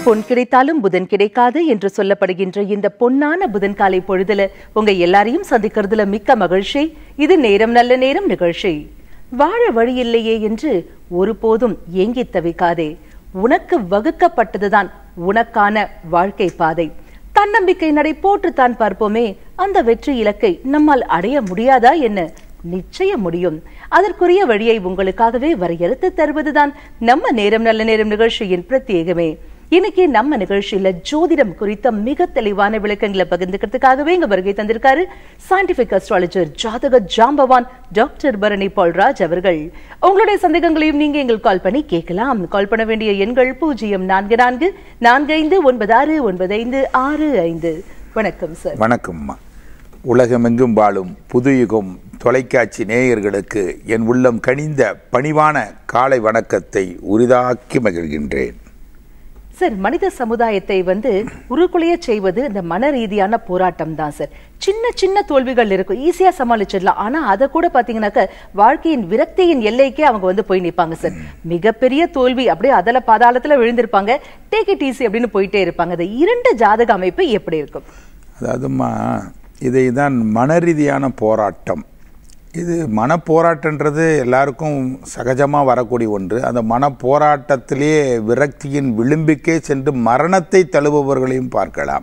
பொன் கிடைத்தாலும் புதன் கிடைக்காது என்று சொல்லப்படுகின்ற இந்த பொன்னான புதன் காலை பொழுதுல உங்க எல்லாரையும் சந்திக்கிறதுல மிக்க மகிழ்ச்சி இது நேரம் நல்ல நேரம் நிகழ்ச்சி வாழ வழி இல்லையே என்று ஒருபோதும் ஏங்கி தவிக்காதே உனக்கு வகுக்கப்பட்டதுதான் உனக்கான வாழ்க்கை பாதை தன்னம்பிக்கை நடை போட்டு தான் பார்ப்போமே அந்த வெற்றி இலக்கை நம்மால் அடைய முடியாதா என்ன நிச்சயம் முடியும் அதற்குரிய வழியை உங்களுக்காகவே வரையறுத்து தருவதுதான் நம்ம நேரம் நல்ல நேரம் நிகழ்ச்சியின் பிரத்யேகமே இன்னைக்கு நம்ம நிகழ்ச்சியில ஜோதிடம் குறித்த மிக தெளிவான விளக்கங்களை பகிர்ந்துக்கிறதுக்காகவே இங்க வருகை தந்திருக்காரு சயின்டிபிக் அஸ்ட்ராலஜர் ஜாதக ஜாம்பவான் டாக்டர் பரணி பால்ராஜ் அவர்கள் உங்களுடைய சந்தேகங்களையும் நீங்க எங்களுக்கு கால் பண்ணி கேட்கலாம் கால் பண்ண வேண்டிய எண்கள் பூஜ்ஜியம் நான்கு நான்கு நான்கு ஐந்து ஒன்பது ஆறு ஒன்பது ஐந்து ஆறு ஐந்து வணக்கம் சார் வணக்கம்மா உலகமெங்கும் வாழும் புதுயுகம் தொலைக்காட்சி நேயர்களுக்கு என் உள்ளம் கனிந்த பணிவான காலை வணக்கத்தை உரிதாக்கி மகிழ்கின்றேன் சார் மனித சமுதாயத்தை வந்து உருக்குலைய செய்வது இந்த மன ரீதியான போராட்டம் தான் சார் சின்ன சின்ன தோல்விகள் இருக்கும் ஈஸியா சமாளிச்சிடலாம் ஆனா அதை கூட பாத்தீங்கன்னாக்க வாழ்க்கையின் விரக்தியின் எல்லைக்கே அவங்க வந்து போய் நிப்பாங்க சார் மிகப்பெரிய தோல்வி அப்படியே அதல பாதாளத்துல விழுந்திருப்பாங்க டேக் இட் ஈஸி அப்படின்னு போயிட்டே இருப்பாங்க இந்த இரண்டு ஜாதக அமைப்பு எப்படி இருக்கும் அதாவதுமா இதை தான் மன ரீதியான போராட்டம் இது மன போராட்டன்றது எல்லாருக்கும் சகஜமாக வரக்கூடிய ஒன்று அந்த மன போராட்டத்திலே விரக்தியின் விளிம்புக்கே சென்று மரணத்தை தழுவுபவர்களையும் பார்க்கலாம்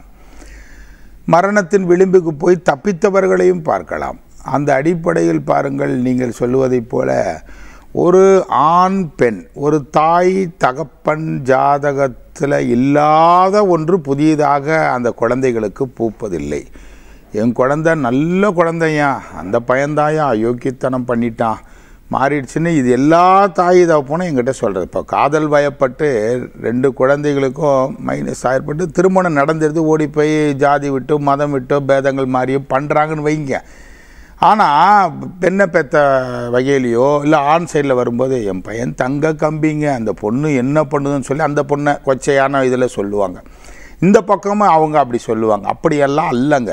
மரணத்தின் விளிம்புக்கு போய் தப்பித்தவர்களையும் பார்க்கலாம் அந்த அடிப்படையில் பாருங்கள் நீங்கள் சொல்லுவதைப் போல ஒரு ஆண் பெண் ஒரு தாய் தகப்பன் ஜாதகத்தில் இல்லாத ஒன்று புதியதாக அந்த குழந்தைகளுக்கு பூப்பதில்லை என் குழந்தை நல்ல குழந்தையா அந்த பையன்தாயா அயோக்கியத்தனம் பண்ணிட்டான் மாறிடுச்சுன்னு இது எல்லா தாய் தகப்பனும் என்கிட்ட சொல்கிறது இப்போ காதல் வயப்பட்டு ரெண்டு குழந்தைகளுக்கும் மைனஸ் ஆயிற்பட்டு திருமணம் நடந்துருது ஓடி போய் ஜாதி விட்டு மதம் விட்டு பேதங்கள் மாறியும் பண்ணுறாங்கன்னு வைங்க ஆனால் பெண்ணை பெத்த வகையிலையோ இல்லை ஆண் சைடில் வரும்போது என் பையன் தங்க கம்பிங்க அந்த பொண்ணு என்ன பண்ணுதுன்னு சொல்லி அந்த பொண்ணை கொச்சையான இதில் சொல்லுவாங்க இந்த பக்கமும் அவங்க அப்படி சொல்லுவாங்க அப்படியெல்லாம் அல்லங்க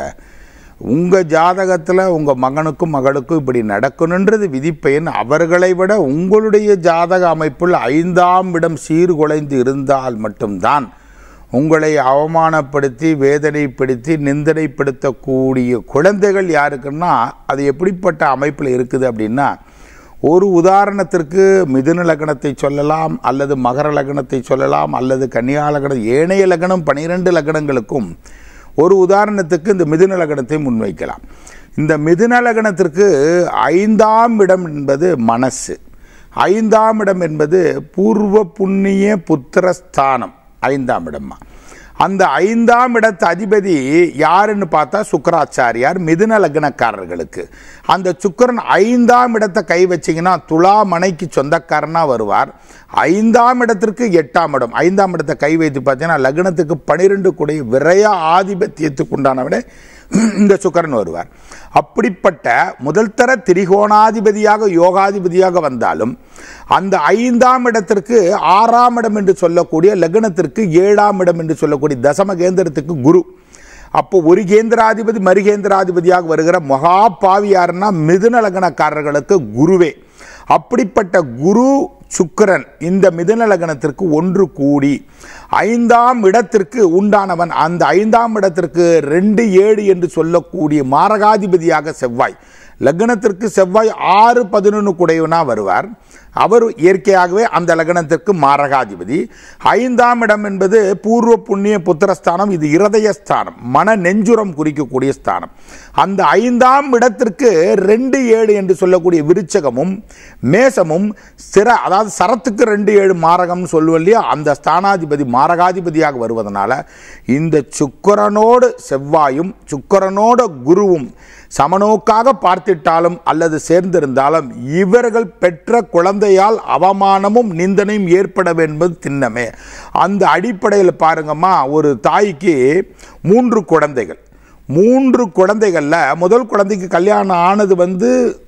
உங்கள் ஜாதகத்தில் உங்கள் மகனுக்கும் மகளுக்கும் இப்படி நடக்கணுன்றது விதிப்பயன் அவர்களை விட உங்களுடைய ஜாதக அமைப்பில் ஐந்தாம் இடம் சீர்குலைந்து இருந்தால் மட்டும்தான் உங்களை அவமானப்படுத்தி வேதனைப்படுத்தி நிந்தனைப்படுத்தக்கூடிய குழந்தைகள் யாருக்குன்னா அது எப்படிப்பட்ட அமைப்பில் இருக்குது அப்படின்னா ஒரு உதாரணத்திற்கு மிதுன லக்னத்தை சொல்லலாம் அல்லது மகர லக்னத்தை சொல்லலாம் அல்லது கன்னியா லக்னம் ஏனைய லக்னம் பனிரெண்டு லக்னங்களுக்கும் ஒரு உதாரணத்துக்கு இந்த மிதுன லக்னத்தை முன்வைக்கலாம் இந்த மிதுன லக்னத்திற்கு ஐந்தாம் இடம் என்பது மனசு ஐந்தாம் இடம் என்பது பூர்வ புண்ணிய புத்திரஸ்தானம் ஐந்தாம் இடமா அந்த ஐந்தாம் இடத்து அதிபதி யாருன்னு பார்த்தா சுக்கராச்சாரியார் மிதுன லக்னக்காரர்களுக்கு அந்த சுக்கரன் ஐந்தாம் இடத்தை கை வச்சிங்கன்னா துலா மனைக்கு சொந்தக்காரனாக வருவார் ஐந்தாம் இடத்திற்கு எட்டாம் இடம் ஐந்தாம் இடத்தை கை வைத்து பார்த்தீங்கன்னா லக்னத்துக்கு பனிரெண்டு கூடிய விரைய ஆதிபத்தியத்துக்கு உண்டானவிட இந்த சுக்கரன் வருவார் அப்படிப்பட்ட முதல் தர திரிகோணாதிபதியாக யோகாதிபதியாக வந்தாலும் அந்த ஐந்தாம் இடத்திற்கு ஆறாம் இடம் என்று சொல்லக்கூடிய லக்னத்திற்கு ஏழாம் இடம் என்று சொல்லக்கூடிய தசம கேந்திரத்துக்கு குரு அப்போ ஒரு கேந்திராதிபதி மறுகேந்திராதிபதியாக வருகிற மகா பாவியார்னா மிதுன லக்னக்காரர்களுக்கு குருவே அப்படிப்பட்ட குரு சுக்கரன் இந்த மிதுன லக்னத்திற்கு ஒன்று கூடி ஐந்தாம் இடத்திற்கு உண்டானவன் அந்த ஐந்தாம் இடத்திற்கு ரெண்டு ஏழு என்று சொல்லக்கூடிய மாரகாதிபதியாக செவ்வாய் லக்னத்திற்கு செவ்வாய் ஆறு பதினொன்று குடையவனா வருவார் அவர் இயற்கையாகவே அந்த லக்னத்திற்கு மாரகாதிபதி ஐந்தாம் இடம் என்பது பூர்வ புண்ணிய புத்திரஸ்தானம் இது இருதய ஸ்தானம் மன நெஞ்சுரம் குறிக்கக்கூடிய ஸ்தானம் அந்த ஐந்தாம் இடத்திற்கு ரெண்டு ஏழு என்று சொல்லக்கூடிய விருச்சகமும் மேசமும் சிற அதாவது சரத்துக்கு ரெண்டு ஏழு மாரகம்னு சொல்லுவோம் இல்லையா அந்த ஸ்தானாதிபதி மாரகாதிபதியாக வருவதனால இந்த சுக்கரனோடு செவ்வாயும் சுக்கரனோட குருவும் சமநோக்காக பார்த்திட்டாலும் அல்லது சேர்ந்திருந்தாலும் இவர்கள் பெற்ற குழந்தையால் அவமானமும் நிந்தனையும் ஏற்பட என்பது திண்ணமே அந்த அடிப்படையில் பாருங்கம்மா ஒரு தாய்க்கு மூன்று குழந்தைகள் மூன்று குழந்தைகளில் முதல் குழந்தைக்கு கல்யாணம் ஆனது வந்து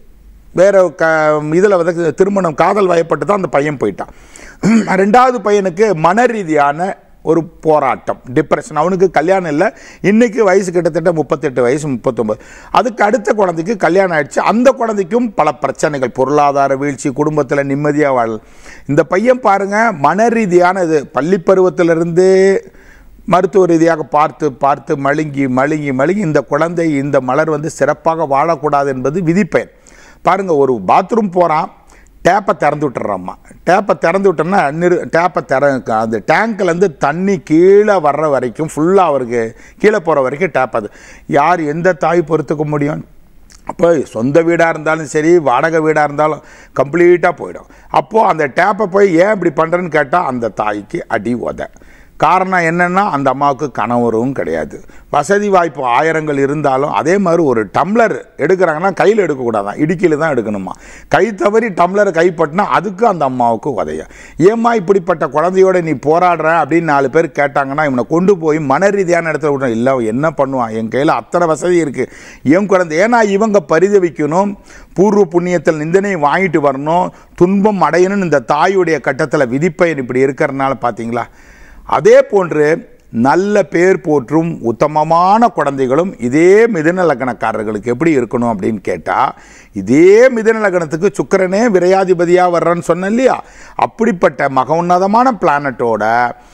வேற க இதில் வந்து திருமணம் காதல் வயப்பட்டு தான் அந்த பையன் போயிட்டான் ரெண்டாவது பையனுக்கு மன ரீதியான ஒரு போராட்டம் டிப்ரெஷன் அவனுக்கு கல்யாணம் இல்லை இன்னைக்கு வயசு கிட்டத்தட்ட முப்பத்தெட்டு வயசு முப்பத்தொம்பது அதுக்கு அடுத்த குழந்தைக்கு கல்யாணம் ஆயிடுச்சு அந்த குழந்தைக்கும் பல பிரச்சனைகள் பொருளாதார வீழ்ச்சி குடும்பத்தில் நிம்மதியாக வாழ இந்த பையன் பாருங்க மன ரீதியான இது பள்ளி பருவத்திலிருந்தே மருத்துவ ரீதியாக பார்த்து பார்த்து மழுங்கி மழுங்கி மழுங்கி இந்த குழந்தை இந்த மலர் வந்து சிறப்பாக வாழக்கூடாது என்பது விதிப்பெயர் பாருங்க ஒரு பாத்ரூம் போகிறான் டேப்பை திறந்து விட்டுறாம்மா டேப்பை திறந்து விட்டோன்னா நிறு டேப்பை திற அந்த டேங்க்லேருந்து தண்ணி கீழே வர்ற வரைக்கும் ஃபுல்லாக அவருக்கு கீழே போகிற வரைக்கும் டேப் அது யார் எந்த தாய் பொறுத்துக்க முடியும் அப்போ சொந்த வீடாக இருந்தாலும் சரி வாடகை வீடாக இருந்தாலும் கம்ப்ளீட்டாக போயிடும் அப்போது அந்த டேப்பை போய் ஏன் இப்படி பண்ணுறேன்னு கேட்டால் அந்த தாய்க்கு அடி உத காரணம் என்னென்னா அந்த அம்மாவுக்கு கணவரும் கிடையாது வசதி வாய்ப்பு ஆயிரங்கள் இருந்தாலும் அதே மாதிரி ஒரு டம்ளர் எடுக்கிறாங்கன்னா கையில் எடுக்கக்கூடாதான் இடுக்கியில் தான் எடுக்கணுமா கை தவறி டம்ளரை கைப்பற்றினா அதுக்கு அந்த அம்மாவுக்கு உதய ஏம்மா இப்படிப்பட்ட குழந்தையோட நீ போராடுற அப்படின்னு நாலு பேர் கேட்டாங்கன்னா இவனை கொண்டு போய் மன ரீதியான இடத்துல விட இல்லை அவன் என்ன பண்ணுவான் என் கையில் அத்தனை வசதி இருக்குது என் குழந்தை ஏன்னா இவங்க பரிதவிக்கணும் பூர்வ புண்ணியத்தில் நிந்தனையை வாங்கிட்டு வரணும் துன்பம் அடையணும்னு இந்த தாயுடைய கட்டத்தில் விதிப்பயன் இப்படி இருக்கிறனால பார்த்தீங்களா அதே போன்று நல்ல பேர் போற்றும் உத்தமமான குழந்தைகளும் இதே மிதுன லக்னக்காரர்களுக்கு எப்படி இருக்கணும் அப்படின்னு கேட்டால் இதே மிதுன லக்னத்துக்கு சுக்கிரனே விரையாதிபதியாக வர்றன்னு சொன்னேன் இல்லையா அப்படிப்பட்ட மக உன்னதமான பிளானட்டோட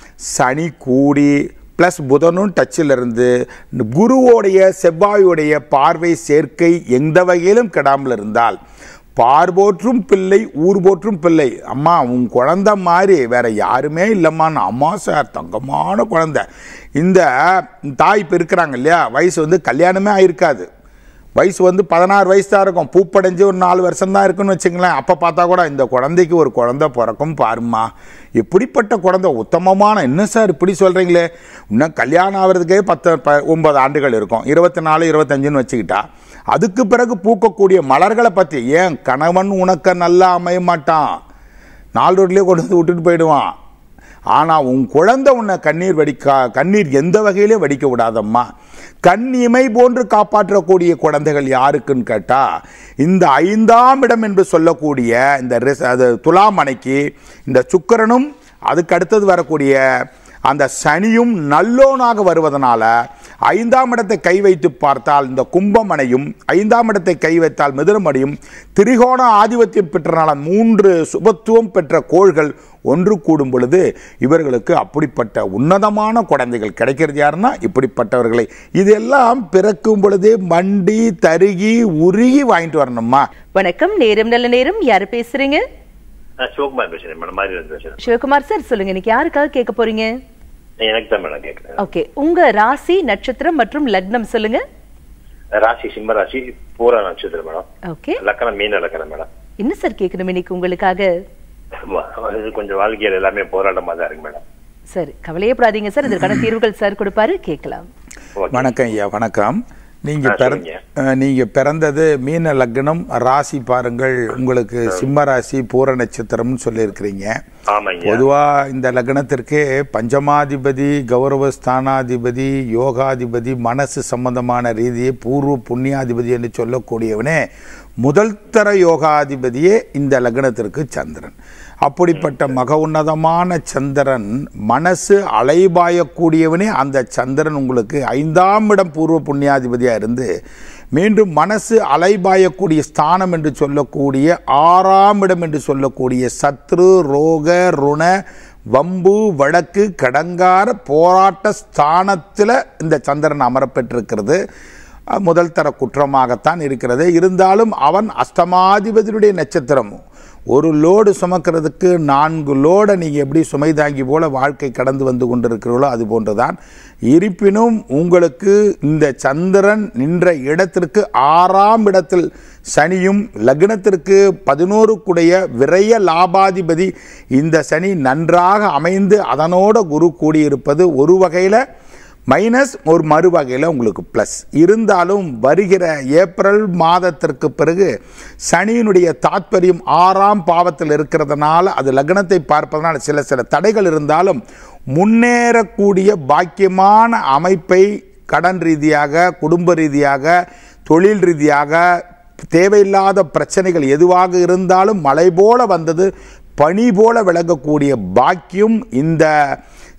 சனி கூடி ப்ளஸ் புதனும் டச்சில் இருந்து குருவோடைய செவ்வாயுடைய பார்வை சேர்க்கை எந்த வகையிலும் கெடாமல் இருந்தால் பார் போற்றும் பிள்ளை ஊர் போற்றும் பிள்ளை அம்மா உன் குழந்தை மாதிரி வேற யாருமே இல்லைம்மான்னு அம்மா சார் தங்கமான குழந்தை இந்த தாய் இப்போ இருக்கிறாங்க இல்லையா வயசு வந்து கல்யாணமே ஆயிருக்காது வயசு வந்து பதினாறு வயசு தான் இருக்கும் பூப்படைஞ்சு ஒரு நாலு வருஷம் தான் இருக்குன்னு வச்சுங்களேன் அப்போ பார்த்தா கூட இந்த குழந்தைக்கு ஒரு குழந்தை பிறக்கும் பாருமா எப்படிப்பட்ட குழந்தை உத்தமமான என்ன சார் இப்படி சொல்கிறீங்களே இன்னும் கல்யாணம் ஆகிறதுக்கே பத்து ப ஒன்பது ஆண்டுகள் இருக்கும் இருபத்தி நாலு இருபத்தஞ்சுன்னு வச்சுக்கிட்டா அதுக்கு பிறகு பூக்கக்கூடிய மலர்களை பற்றி ஏன் கணவன் உனக்கு நல்லா அமைய மாட்டான் நாலு ரோட்லேயே கொண்டு வந்து விட்டுட்டு போயிடுவான் ஆனால் உன் குழந்தை உன்னை கண்ணீர் வடிக்கா கண்ணீர் எந்த வகையிலே வடிக்க விடாதம்மா கண் இமை போன்று காப்பாற்றக்கூடிய குழந்தைகள் யாருக்குன்னு கேட்டால் இந்த ஐந்தாம் இடம் என்று சொல்லக்கூடிய இந்த ரிஸ் அது துலாமனைக்கு இந்த சுக்கிரனும் அதுக்கு அடுத்தது வரக்கூடிய அந்த சனியும் நல்லோனாக வருவதனால ஐந்தாம் இடத்தை கை வைத்து பார்த்தால் இந்த கும்பமனையும் ஐந்தாம் இடத்தை கை வைத்தால் மிதுனமடையும் திரிகோண ஆதிபத்தியம் பெற்றனால மூன்று சுபத்துவம் பெற்ற கோள்கள் ஒன்று கூடும் பொழுது இவர்களுக்கு அப்படிப்பட்ட உன்னதமான குழந்தைகள் கிடைக்கிறது யாருன்னா இப்படிப்பட்டவர்களை இதெல்லாம் பிறக்கும் பொழுதே மண்டி தருகி உருகி வாங்கிட்டு வரணுமா வணக்கம் நேரம் நல்ல நேரம் யாரு பேசுறீங்க நான் சிவகுமார் பேசுறேன் மேடம் மாதிரி இருந்து பேசுறேன் சிவகுமார் சார் சொல்லுங்க இன்னைக்கு யாருக்காக கேட்க போறீங்க எனக்கு தான் மேடம் கேட்குறேன் ஓகே உங்க ராசி நட்சத்திரம் மற்றும் லக்னம் சொல்லுங்க ராசி சிம்ம ராசி பூரா நட்சத்திரம் மேடம் ஓகே லக்கணம் மீன லக்கணம் மேடம் என்ன சார் கேட்கணும் இன்னைக்கு உங்களுக்காக ஆமா, இது கொஞ்சம் வாழ்க்கையில் எல்லாமே போராட்டமா தான் இருக்கு மேடம் சரி கவலையப்படாதீங்க சார் இதற்கான தீர்வுகள் சார் கொடுப்பாரு கேட்கலாம் ஓகே வணக்கம் ஐயா வணக்கம் நீங்க ஆ, பிற சொல்லுங்க. அஹ், நீங்க பிறந்தது மீன லக்னம் ராசி பாருங்கள் உங்களுக்கு சிம்ம ராசி பூர நட்சத்திரம்னு சொல்லியிருக்கிறீங்க ஆமாங்க பொதுவா இந்த லக்னத்திற்கு பஞ்சமாதிபதி கௌரவ ஸ்தானாதிபதி யோகாதிபதி மனசு சம்பந்தமான ரீதியை பூர்வ புண்ணியாதிபதி என்று சொல்லக்கூடியவனே முதல் தர யோகாதிபதியே இந்த லக்னத்திற்கு சந்திரன் அப்படிப்பட்ட மக உன்னதமான சந்திரன் மனசு அலைபாயக்கூடியவனே அந்த சந்திரன் உங்களுக்கு ஐந்தாம் இடம் பூர்வ புண்ணியாதிபதியாக இருந்து மீண்டும் மனசு அலைபாயக்கூடிய ஸ்தானம் என்று சொல்லக்கூடிய ஆறாம் இடம் என்று சொல்லக்கூடிய சத்ரு ரோக ருண வம்பு வழக்கு கடங்கார போராட்ட ஸ்தானத்தில் இந்த சந்திரன் அமரப்பெற்றிருக்கிறது அஹ், முதல் தர குற்றமாகத்தான் இருக்கிறது இருந்தாலும் அவன் அஷ்டமாதிபதியுடைய நட்சத்திரம் ஒரு லோடு சுமக்கிறதுக்கு நான்கு லோடை நீங்கள் எப்படி சுமை தாங்கி போல வாழ்க்கை கடந்து வந்து கொண்டிருக்கிறீர்களோ அது போன்றுதான் இருப்பினும் உங்களுக்கு இந்த சந்திரன் நின்ற இடத்திற்கு ஆறாம் இடத்தில் சனியும் லக்னத்திற்கு பதினோருக்குடைய விரய லாபாதிபதி இந்த சனி நன்றாக அமைந்து அதனோட குரு கூடியிருப்பது ஒரு வகையில் மைனஸ் ஒரு மறுவகையில் உங்களுக்கு ப்ளஸ் இருந்தாலும் வருகிற ஏப்ரல் மாதத்திற்கு பிறகு சனியினுடைய தாத்பரியம் ஆறாம் பாவத்தில் இருக்கிறதுனால அது லக்னத்தை பார்ப்பதனால் சில சில தடைகள் இருந்தாலும் முன்னேறக்கூடிய பாக்கியமான அமைப்பை கடன் ரீதியாக குடும்ப ரீதியாக தொழில் ரீதியாக தேவையில்லாத பிரச்சனைகள் எதுவாக இருந்தாலும் மழை போல வந்தது பனி போல விளங்கக்கூடிய பாக்கியம் இந்த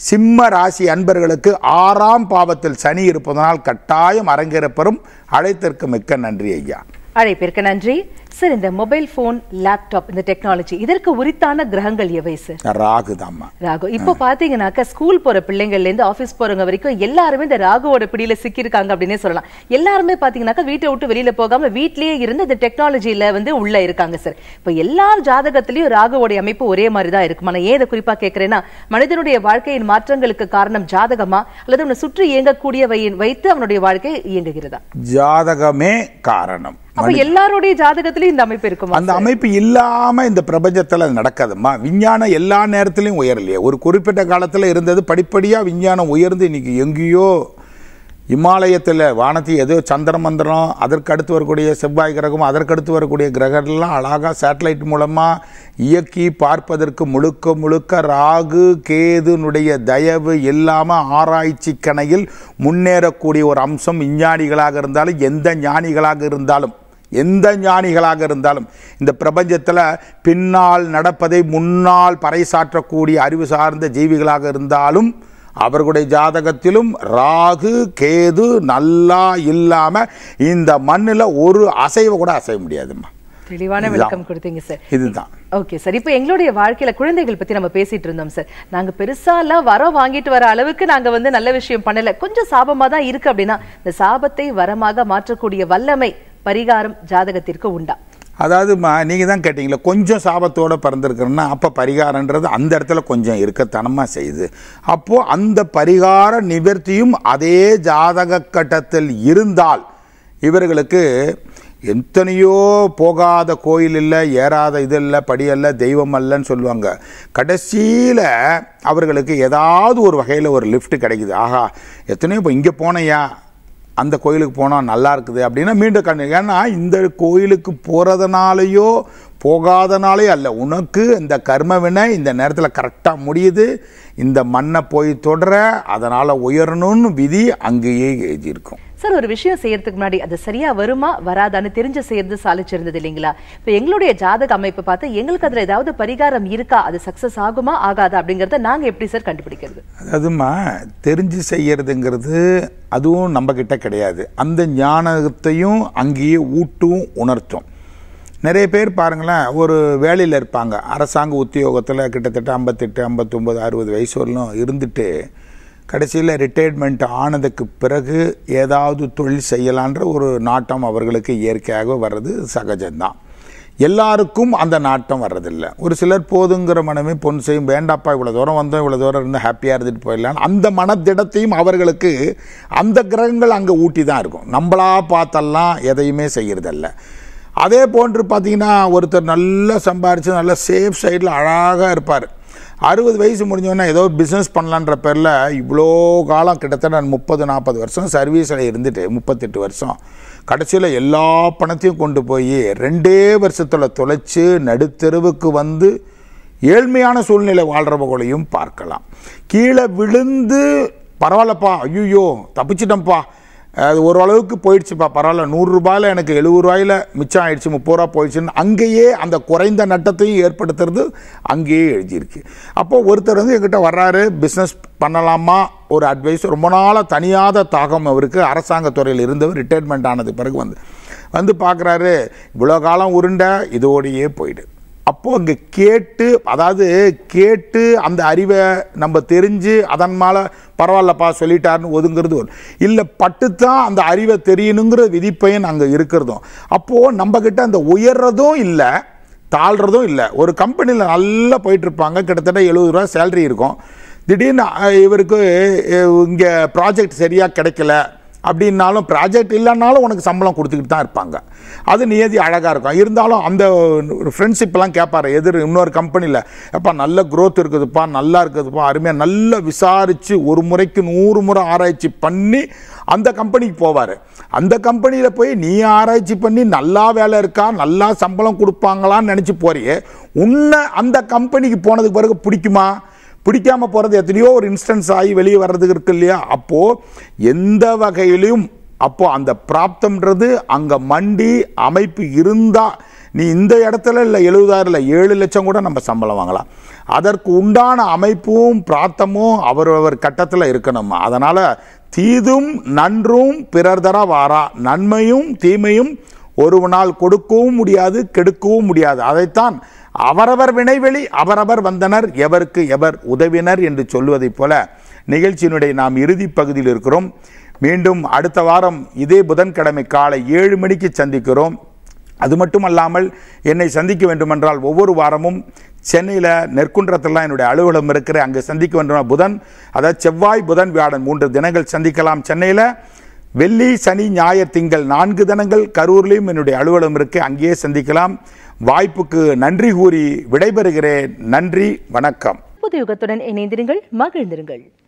சிம்ம ராசி அன்பர்களுக்கு ஆறாம் பாவத்தில் சனி இருப்பதனால் கட்டாயம் அரங்கேறப்பெறும் அழைத்திற்கு மிக்க நன்றி ஐயா அழைப்பிற்கு நன்றி சார் இந்த மொபைல் போன் லேப்டாப் இந்த டெக்னாலஜி இதற்கு உரித்தான கிரகங்கள் எவை சார் ராகு தாம்மா ராகு இப்போ பாத்தீங்கன்னாக்கா ஸ்கூல் போற பிள்ளைங்கள்ல இருந்து ஆபீஸ் போறவங்க வரைக்கும் எல்லாருமே இந்த ராகுவோட பிடியில சிக்கியிருக்காங்க அப்படின்னே சொல்லலாம் எல்லாருமே பாத்தீங்கன்னாக்கா வீட்டை விட்டு வெளியில போகாம வீட்லயே இருந்து இந்த டெக்னாலஜில வந்து உள்ள இருக்காங்க சார் இப்போ எல்லார் ஜாதகத்திலயும் ராகுவோட அமைப்பு ஒரே மாதிரி தான் இருக்கும் நான் ஏன் இதை குறிப்பா கேட்கிறேன்னா மனிதனுடைய வாழ்க்கையின் மாற்றங்களுக்கு காரணம் ஜாதகமா அல்லது அவனை சுற்றி இயங்கக்கூடியவை வைத்து அவனுடைய வாழ்க்கை இயங்குகிறதா ஜாதகமே காரணம் அப்ப எல்லாருடைய ஜாதகத்திலயும் இந்த அமைப்பு இருக்குமா அந்த அமைப்பு இல்லாம இந்த பிரபஞ்சத்துல அது நடக்காதும்மா விஞ்ஞானம் எல்லா நேரத்திலையும் உயரலையே ஒரு குறிப்பிட்ட காலத்துல இருந்தது படிப்படியா விஞ்ஞானம் உயர்ந்து இன்னைக்கு எங்கேயோ இமாலயத்தில் வானத்தி ஏதோ சந்திர மந்திரம் அதற்கு அடுத்து வரக்கூடிய செவ்வாய் கிரகம் அதற்கு அடுத்து வரக்கூடிய கிரகம்லாம் அழகாக சேட்டலைட் மூலமாக இயக்கி பார்ப்பதற்கு முழுக்க முழுக்க ராகு கேதுனுடைய தயவு இல்லாமல் ஆராய்ச்சி கணையில் முன்னேறக்கூடிய ஒரு அம்சம் விஞ்ஞானிகளாக இருந்தாலும் எந்த ஞானிகளாக இருந்தாலும் எந்த ஞானிகளாக இருந்தாலும் இந்த பிரபஞ்சத்தில் பின்னால் நடப்பதை முன்னால் பறைசாற்றக்கூடிய அறிவு சார்ந்த ஜீவிகளாக இருந்தாலும் அவர்களுடைய ஜாதகத்திலும் ராகு கேது நல்லா இல்லாம இந்த மண்ணில் ஒரு அசைவை கூட அசைய முடியாதும்மா தெளிவான இதுதான். விளக்கம் கொடுத்தீங்க சார் இதுதான் ஓகே சார் இப்போ எங்களுடைய வாழ்க்கையில குழந்தைகள் பத்தி நம்ம பேசிட்டு இருந்தோம் சார் நாங்க பெருசா எல்லாம் வரம் வாங்கிட்டு வர அளவுக்கு நாங்க வந்து நல்ல விஷயம் பண்ணல கொஞ்சம் சாபமா தான் இருக்கு அப்படின்னா இந்த சாபத்தை வரமாக மாற்றக்கூடிய வல்லமை பரிகாரம் ஜாதகத்திற்கு உண்டா அதாவதுமா நீங்கள் தான் கேட்டீங்களே கொஞ்சம் சாபத்தோட பிறந்திருக்கிறேன்னா அப்போ பரிகாரன்றது அந்த இடத்துல கொஞ்சம் இருக்கத்தனமாக செய்யுது அப்போது அந்த பரிகார நிவர்த்தியும் அதே ஜாதக கட்டத்தில் இருந்தால் இவர்களுக்கு எத்தனையோ போகாத கோயில் இல்லை ஏறாத இது இல்லை படி அல்ல தெய்வம் அல்லன்னு சொல்லுவாங்க கடைசியில் அவர்களுக்கு ஏதாவது ஒரு வகையில் ஒரு லிஃப்ட் கிடைக்குது ஆஹா எத்தனையோ இப்போ இங்கே போனையா அந்த கோயிலுக்கு போனால் நல்லா இருக்குது அப்படின்னா மீண்டும் கண்ணு ஏன்னா இந்த கோயிலுக்கு போகிறதுனாலையோ போகாதனாலே அல்ல உனக்கு இந்த கர்ம வினை இந்த நேரத்தில் கரெக்டாக முடியுது இந்த மண்ணை போய் தொடர அதனால் உயரணும்னு விதி அங்கேயே எழுதியிருக்கும் சார் ஒரு விஷயம் செய்யறதுக்கு முன்னாடி அது சரியா வருமா வராதான்னு தெரிஞ்சு செய்யறது சாலிச்சிருந்தது இல்லைங்களா இப்போ எங்களுடைய ஜாதக அமைப்பு பார்த்து எங்களுக்கு அதுல ஏதாவது பரிகாரம் இருக்கா அது சக்சஸ் ஆகுமா ஆகாதா அப்படிங்கறத நாங்க எப்படி சார் கண்டுபிடிக்கிறது அதுமா தெரிஞ்சு செய்யறதுங்கிறது அதுவும் நம்ம கிட்ட கிடையாது அந்த ஞானத்தையும் அங்கேயே ஊட்டும் உணர்த்தும் நிறைய பேர் பாருங்களேன் ஒரு வேலையில் இருப்பாங்க அரசாங்க உத்தியோகத்தில் கிட்டத்தட்ட ஐம்பத்தெட்டு ஐம்பத்தொம்பது அறுபது வயசு வரலும் இருந்துட்டு கடைசியில் ரிட்டையர்மெண்ட் ஆனதுக்கு பிறகு ஏதாவது தொழில் செய்யலான்ற ஒரு நாட்டம் அவர்களுக்கு இயற்கையாக வர்றது சகஜம்தான் எல்லாருக்கும் அந்த நாட்டம் வர்றதில்லை ஒரு சிலர் போதுங்கிற மனமே பொன் செய்யும் வேண்டாப்பா இவ்வளோ தூரம் வந்தோம் இவ்வளோ தூரம் இருந்து ஹாப்பியாக இருந்துட்டு போயிடலாம் அந்த மனத்திடத்தையும் அவர்களுக்கு அந்த கிரகங்கள் அங்கே ஊட்டி தான் இருக்கும் நம்மளா பார்த்தெல்லாம் எதையுமே செய்யறதில்ல அதே போன்று பார்த்தீங்கன்னா ஒருத்தர் நல்லா சம்பாரித்து நல்லா சேஃப் சைடில் அழகாக இருப்பார் அறுபது வயசு முடிஞ்சோன்னா ஏதோ பிஸ்னஸ் பண்ணலான்ற பேரில் இவ்வளோ காலம் கிட்டத்தட்ட முப்பது நாற்பது வருஷம் சர்வீஸில் இருந்துட்டு முப்பத்தெட்டு வருஷம் கடைசியில் எல்லா பணத்தையும் கொண்டு போய் ரெண்டே வருஷத்தில் தொலைச்சு நடுத்தெருவுக்கு வந்து ஏழ்மையான சூழ்நிலை வாழ்கிறவங்களையும் பார்க்கலாம் கீழே விழுந்து பரவாயில்லப்பா ஐயோ தப்பிச்சிட்டோம்ப்பா அது ஓரளவுக்கு போயிடுச்சுப்பா பரவாயில்ல நூறுரூபாயில் எனக்கு எழுபது ரூபாயில் மிச்சம் ஆயிடுச்சு முப்பது ரூபா போயிடுச்சுன்னு அங்கேயே அந்த குறைந்த நட்டத்தையும் ஏற்படுத்துறது அங்கேயே எழுதியிருக்கு அப்போ ஒருத்தர் வந்து எங்கிட்ட வர்றாரு பிஸ்னஸ் பண்ணலாமா ஒரு அட்வைஸ் ரொம்ப நாளாக தனியாத தாகம் அவருக்கு அரசாங்கத்துறையில் இருந்தவர் ரிட்டையர்மெண்ட் ஆனது பிறகு வந்து வந்து பார்க்குறாரு இவ்வளோ காலம் உருண்டை இதோடையே போயிடு அப்போது அங்கே கேட்டு அதாவது கேட்டு அந்த அறிவை நம்ம தெரிஞ்சு அதன் மேலே பரவாயில்லப்பா சொல்லிட்டாருன்னு ஒதுங்கிறது ஒரு இல்லை பட்டுத்தான் அந்த அறிவை தெரியணுங்கிற விதிப்பயன் அங்கே இருக்கிறதும் அப்போது நம்மக்கிட்ட அந்த உயர்றதும் இல்லை தாழ்றதும் இல்லை ஒரு கம்பெனியில் நல்லா போயிட்டு இருப்பாங்க கிட்டத்தட்ட எழுபது ரூபா சேலரி இருக்கும் திடீர்னு அஹ், இவருக்கு இங்கே ப்ராஜெக்ட் சரியாக கிடைக்கல அப்படின்னாலும் ப்ராஜெக்ட் இல்லைன்னாலும் உனக்கு சம்பளம் கொடுத்துக்கிட்டு தான் இருப்பாங்க அது நியதி அழகாக இருக்கும் இருந்தாலும் அந்த ஃப்ரெண்ட்ஷிப்லாம் கேட்பாரு எதிர் இன்னொரு கம்பெனியில் எப்பா நல்ல growth இருக்குதுப்பா நல்லா இருக்குதுப்பா அருமையாக நல்லா விசாரித்து ஒரு முறைக்கு நூறு முறை ஆராய்ச்சி பண்ணி அந்த கம்பெனிக்கு போவார் அந்த கம்பெனியில் போய் நீ ஆராய்ச்சி பண்ணி நல்லா வேலை இருக்கா நல்லா சம்பளம் கொடுப்பாங்களான்னு நினச்சி போறியே உன்னை அந்த கம்பெனிக்கு போனதுக்கு பிறகு பிடிக்குமா பிடிக்காம போகிறது எத்தனையோ ஒரு இன்ஸ்டன்ஸ் ஆகி வெளியே வர்றதுக்கு இருக்கு இல்லையா அப்போது எந்த வகையிலும் அப்போ அந்த பிராப்தம்ன்றது அங்கே மண்டி அமைப்பு இருந்தால் நீ இந்த இடத்துல இல்லை எழுபதாயிரம் இல்லை ஏழு லட்சம் கூட நம்ம சம்பளம் வாங்கலாம் அதற்கு உண்டான அமைப்பும் பிராத்தமும் அவரவர் கட்டத்தில் இருக்கணும் அதனால் தீதும் நன்றும் பிறர் தர வாரா நன்மையும் தீமையும் ஒருவனால் கொடுக்கவும் முடியாது கெடுக்கவும் முடியாது அதைத்தான் அவரவர் வினைவெளி அவரவர் வந்தனர் எவருக்கு எவர் உதவினர் என்று சொல்வதைப் போல நிகழ்ச்சியினுடைய நாம் இறுதி பகுதியில் இருக்கிறோம் மீண்டும் அடுத்த வாரம் இதே புதன்கிழமை காலை ஏழு மணிக்கு சந்திக்கிறோம் அது மட்டுமல்லாமல் என்னை சந்திக்க வேண்டுமென்றால் ஒவ்வொரு வாரமும் சென்னையில் நெற்குன்றத்தில் என்னுடைய அலுவலகம் இருக்கிற அங்கே சந்திக்க வேண்டும் புதன் அதாவது செவ்வாய் புதன் வியாழன் மூன்று தினங்கள் சந்திக்கலாம் சென்னையில் வெள்ளி சனி ஞாயிறு திங்கள் நான்கு தினங்கள் கரூர்லேயும் என்னுடைய அலுவலகம் இருக்கு அங்கேயே சந்திக்கலாம் வாய்ப்புக்கு நன்றி கூறி விடைபெறுகிறேன் நன்றி வணக்கம் புது யுகத்துடன் இணைந்திருங்கள் மகிழ்ந்திருங்கள்